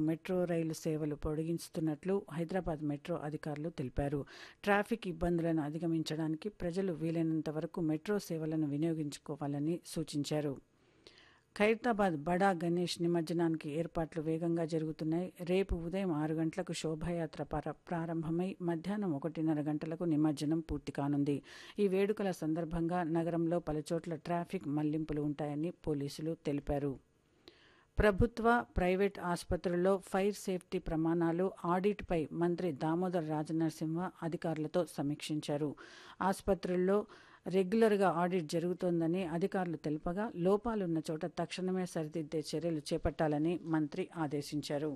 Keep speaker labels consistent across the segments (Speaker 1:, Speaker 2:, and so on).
Speaker 1: metro రైలు సేవలు పొడిగిస్తున్నట్లు Hyderabad metro అధికారులు తెలిపారు ట్రాఫిక్ ఇబ్బందులను అధిగమించడానికి ప్రజలు వీలైనంత వరకు మెట్రో సేవలను వినియోగించుకోవాలని సూచించారు ఖైరతాబాద్ బడా గణేష్ నిమజ్జనానికి ఏర్పాట్లు వేగంగా జరుగుతున్నాయి రేపు ఉదయం ఆరు గంటలకు శోభాయాత్ర పర ప్రారంభమై మధ్యాహ్నం ఒకటిన్నర గంటలకు నిమజ్జనం పూర్తి కానుంది ఈ వేడుకల సందర్భంగా నగరంలో పలుచోట్ల ట్రాఫిక్ మళ్లింపులు ఉంటాయని పోలీసులు తెలిపారు ప్రభుత్వ ప్రైవేట్ ఆసుపత్రుల్లో ఫైర్ సేఫ్టీ ప్రమాణాలు ఆడిట్పై మంత్రి దామోదర్ రాజనరసింహ అధికారులతో సమీక్షించారు ఆసుపత్రుల్లో రెగ్యులర్గా ఆడిట్ జరుగుతోందని అధికారులు తెలుపగా లోపాలున్న చోట తక్షణమే సరిదిద్దే చర్యలు చేపట్టాలని మంత్రి ఆదేశించారు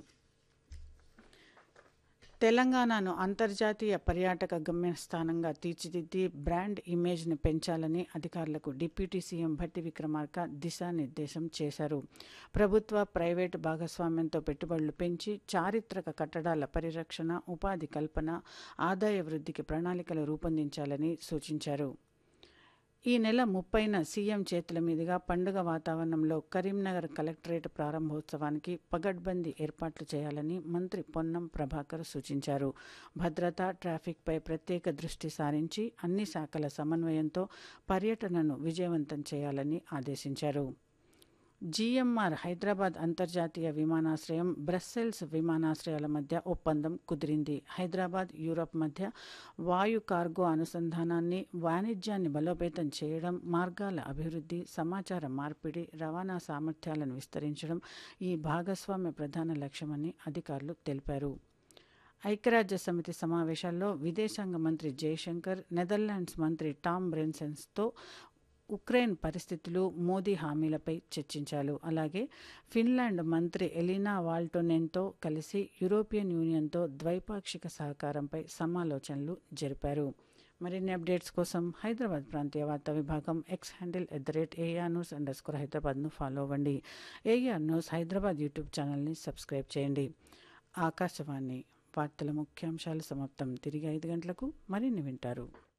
Speaker 1: తెలంగాణను అంతర్జాతీయ పర్యాటక గమ్యస్థానంగా తీర్చిదిద్ది బ్రాండ్ ఇమేజ్ని పెంచాలని అధికారులకు డిప్యూటీ సీఎం భట్టి విక్రమార్క దిశానిర్దేశం చేశారు ప్రభుత్వ ప్రైవేటు భాగస్వామ్యంతో పెట్టుబడులు పెంచి చారిత్రక కట్టడాల పరిరక్షణ ఉపాధి కల్పన ఆదాయ వృద్ధికి ప్రణాళికలు రూపొందించాలని సూచించారు ఈ నెల ముప్పైన సీఎం చేతుల మీదుగా పండుగ వాతావరణంలో కరీంనగర్ కలెక్టరేట్ ప్రారంభోత్సవానికి పగడ్బందీ ఏర్పాట్లు చేయాలని మంత్రి పొన్నం ప్రభాకర్ సూచించారు భద్రత ట్రాఫిక్పై ప్రత్యేక దృష్టి సారించి అన్ని శాఖల సమన్వయంతో పర్యటనను విజయవంతం చేయాలని ఆదేశించారు జీఎంఆర్ హైదరాబాద్ అంతర్జాతీయ విమానాశ్రయం బ్రస్సెల్స్ విమానాశ్రయాల మధ్య ఒప్పందం కుదిరింది హైదరాబాద్ యూరప్ మధ్య వాయు కార్గో అనుసంధానాన్ని వాణిజ్యాన్ని బలోపేతం చేయడం మార్గాల అభివృద్ధి సమాచార మార్పిడి రవాణా సామర్థ్యాలను విస్తరించడం ఈ భాగస్వామ్య ప్రధాన లక్ష్యమని అధికారులు తెలిపారు ఐక్యరాజ్య సమితి సమావేశాల్లో విదేశాంగ మంత్రి జయశంకర్ నెదర్లాండ్స్ మంత్రి టామ్ బ్రెన్సెన్స్తో ఉక్రెయిన్ పరిస్థితులు మోదీ హామీలపై చర్చించారు అలాగే ఫిన్లాండ్ మంత్రి ఎలినా వాల్టోనెన్తో కలిసి యూరోపియన్ యూనియన్తో ద్వైపాక్షిక సహకారంపై సమాలోచనలు జరిపారు మరిన్ని అప్డేట్స్ కోసం హైదరాబాద్ ప్రాంతీయ వార్తా విభాగం X handle at the rate AR news underscore హైదరాబాద్ను ఫాలో అవ్వండి ఏఆర్ న్యూస్ హైదరాబాద్ యూట్యూబ్ ఛానల్ని సబ్స్క్రైబ్ చేయండి ఆకాశవాణి వార్తల ముఖ్యాంశాలు సమాప్తం తిరిగి ఐదు గంటలకు మరిన్ని వింటారు